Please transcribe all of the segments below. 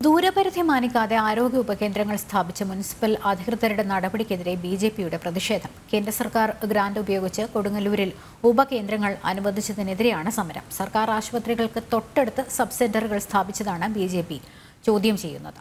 ദൂരപരിധി മാനിക്കാതെ ആരോഗ്യ ഉപകേന്ദ്രങ്ങൾ സ്ഥാപിച്ച മുനിസിപ്പൽ അധികൃതരുടെ നടപടിക്കെതിരെ ബി ജെ പിയുടെ പ്രതിഷേധം കേന്ദ്ര സർക്കാർ ഗ്രാന്റ് ഉപയോഗിച്ച് കൊടുങ്ങല്ലൂരിൽ ഉപകേന്ദ്രങ്ങൾ അനുവദിച്ചതിനെതിരെയാണ് സമരം സർക്കാർ ആശുപത്രികൾക്ക് തൊട്ടടുത്ത് സബ് സെന്ററുകൾ സ്ഥാപിച്ചതാണ് ബി ജെ പി ചോദ്യം ചെയ്യുന്നത്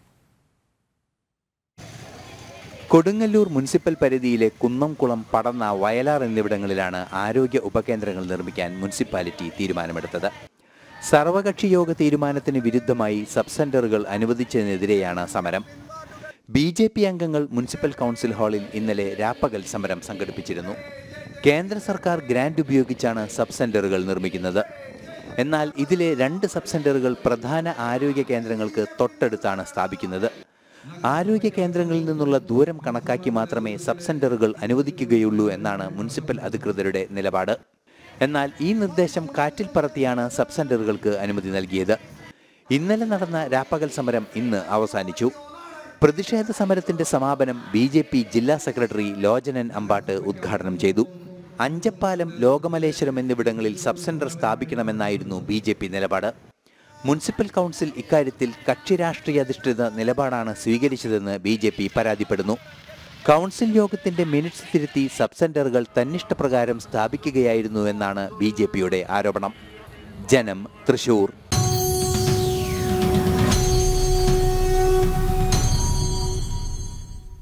കൊടുങ്ങല്ലൂർ മുനിസിപ്പൽ പരിധിയിലെ കുന്നംകുളം പടന്ന വയലാർ എന്നിവിടങ്ങളിലാണ് ആരോഗ്യ ഉപകേന്ദ്രങ്ങൾ നിർമ്മിക്കാൻ മുനിസിപ്പാലിറ്റി തീരുമാനമെടുത്തത് സർവകക്ഷി യോഗ തീരുമാനത്തിന് വിരുദ്ധമായി സബ് സെന്ററുകൾ അനുവദിച്ചതിനെതിരെയാണ് സമരം ബി ജെ പി അംഗങ്ങൾ മുനിസിപ്പൽ കൗൺസിൽ ഹാളിൽ ഇന്നലെ രാപ്പകൽ സമരം സംഘടിപ്പിച്ചിരുന്നു കേന്ദ്ര സർക്കാർ ഗ്രാന്റ് ഉപയോഗിച്ചാണ് സബ് സെന്ററുകൾ നിർമ്മിക്കുന്നത് എന്നാൽ ഇതിലെ രണ്ട് സബ് സെന്ററുകൾ പ്രധാന ആരോഗ്യ കേന്ദ്രങ്ങൾക്ക് തൊട്ടടുത്താണ് സ്ഥാപിക്കുന്നത് ആരോഗ്യ കേന്ദ്രങ്ങളിൽ നിന്നുള്ള ദൂരം കണക്കാക്കി മാത്രമേ സബ് സെന്ററുകൾ അനുവദിക്കുകയുള്ളൂ എന്നാണ് മുനിസിപ്പൽ അധികൃതരുടെ നിലപാട് എന്നാൽ ഈ നിർദ്ദേശം കാറ്റിൽ പറത്തിയാണ് സബ് സെന്ററുകൾക്ക് അനുമതി നൽകിയത് ഇന്നലെ നടന്ന രാപ്പകൽ സമരം ഇന്ന് അവസാനിച്ചു പ്രതിഷേധ സമരത്തിന്റെ സമാപനം ബി ജെ പി ജില്ലാ സെക്രട്ടറി ലോചനൻ അമ്പാട്ട് ഉദ്ഘാടനം ചെയ്തു അഞ്ചപ്പാലം ലോകമലേശ്വരം എന്നിവിടങ്ങളിൽ സബ് സെന്റർ സ്ഥാപിക്കണമെന്നായിരുന്നു ബി ജെ പി നിലപാട് മുനിസിപ്പൽ കൗൺസിൽ ഇക്കാര്യത്തിൽ കക്ഷി രാഷ്ട്രീയ അധിഷ്ഠിത നിലപാടാണ് സ്വീകരിച്ചതെന്ന് ബി ജെ പി പരാതിപ്പെടുന്നു കൗൺസിൽ യോഗത്തിന്റെ മിനിറ്റ്സ് തിരുത്തി സബ് സെന്ററുകൾ തന്നിഷ്ടപ്രകാരം സ്ഥാപിക്കുകയായിരുന്നു എന്നാണ് ബി ജെ പിയുടെ ആരോപണം ജനം തൃശൂർ